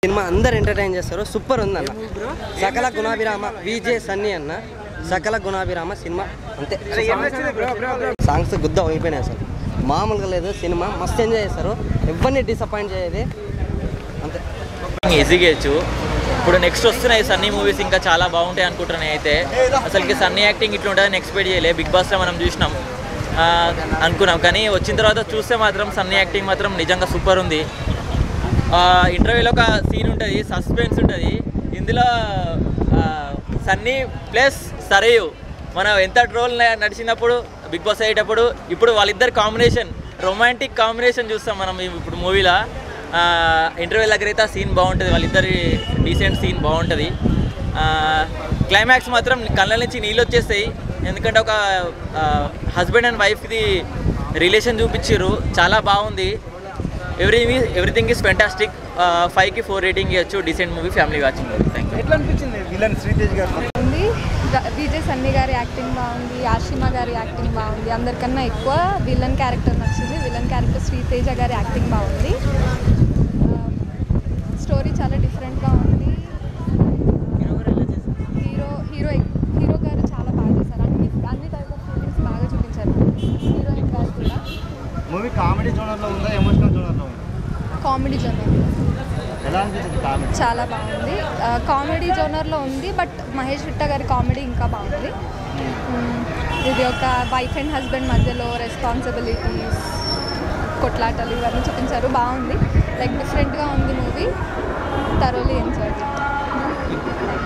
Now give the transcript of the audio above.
Cinema అందరు entertain చేస్తారు super ఉంది అన్న సకల గుణాభిరామ విజే సన్నీ అన్న సకల గుణాభిరామ సినిమా అంతే సాంగ్స్ గుద్ద అయిపోయినాయి అసలు మామూలుగా లేదు సినిమా మస్తు ఎంజాయ్ చేస్తారు ఎవరిని డిసప్పాయింట్ చేయదు అంతే ఈజీగా చేయొచ్చు ఇప్పుడు నెక్స్ట్ వస్తున్నాయి సన్నీ మూవీస్ ఇంకా చాలా బాగుంటాయి అనుకుంటున్నాయి అయితే అసలుకి సన్నీ యాక్టింగ్ ఇట్లా ఉంటుందని ఎక్స్పెక్ట్ చేయలే బిగ్ బాస్లో మనం చూసినాం ఆ, అనుకున్నాం కానీ వచ్చిన తర్వాత చూస్తే మాత్రం సన్నీ యాక్టింగ్ మాత్రం నిజంగా సూపర్ ఉంది ఇంటర్వ్యూలో ఒక సీన్ ఉంటుంది సస్పెన్స్ ఉంటుంది ఇందులో ఆ, సన్నీ ప్లస్ సరేయు మనం ఎంత ట్రోల్ నడిచినప్పుడు బిగ్ బాస్ అయ్యేటప్పుడు ఇప్పుడు వాళ్ళిద్దరు కాంబినేషన్ రొమాంటిక్ కాంబినేషన్ చూస్తాం మనం ఇప్పుడు మూవీలో ఇంటర్వ్యూ దగ్గర అయితే ఆ సీన్ బాగుంటుంది వాళ్ళిద్దరి డీసెంట్ సీన్ బాగుంటుంది క్లైమాక్స్ మాత్రం కళ్ళ నుంచి నీళ్ళు వచ్చేస్తాయి ఎందుకంటే ఒక హస్బెండ్ అండ్ వైఫ్ది రిలేషన్ చూపించారు చాలా బాగుంది ఎవ్రీ ఎవ్రీథింగ్ ఈస్ ఫెంటాస్టిక్ ఫైవ్కి ఫోర్ రేటింగ్ ఇవ్వచ్చు decent movie family watching thank you ఎట్లా అనిపించింది విలన్ శ్రీతేజ్ గారు ఉంది ర- విజయ్ సన్నీ గారి యాక్టింగ్ బాగుంది ఆషిమా గారి యాక్టింగ్ బాగుంది అందరికన్నా ఎక్కువ విలన్ క్యారెక్టర్ నచ్చింది విలన్ క్యారెక్టర్ శ్రీతేజ గారి యాక్టింగ్ బాగుంది స్టోరీ చాలా డిఫరెంట్గా ఉంది హీరో హీరో హీరో గారు చాలా బాగా చేశారు అన్ని అన్ని టైప్ ఆఫ్ ఫీలింగ్స్ బాగా చూపించారు హీరోయిన్ గారు కూడా మూవీ కామెడీ జోనర్లో ఉందా ఎమోషనల్ జోనర్లో ఉందా కామెడీ జోనర్ ఎలా అనిపించింది కామెడీ చాలా బాగుంది కామెడీ జోనర్లో ఉంది బట్ మహేష్ విట్ట గారి కామెడీ ఇంకా బాగుంది మ్మ్. ఇది ఒక వైఫ్ అండ్ హస్బెండ్ మధ్యలో రెస్పాన్సిబిలిటీస్ కొట్లాటలు ఇవన్నీ చూపించారు బాగుంది లైక్ డిఫరెంట్గా ఉంది మూవీ థరోలీ ఎంజాయ్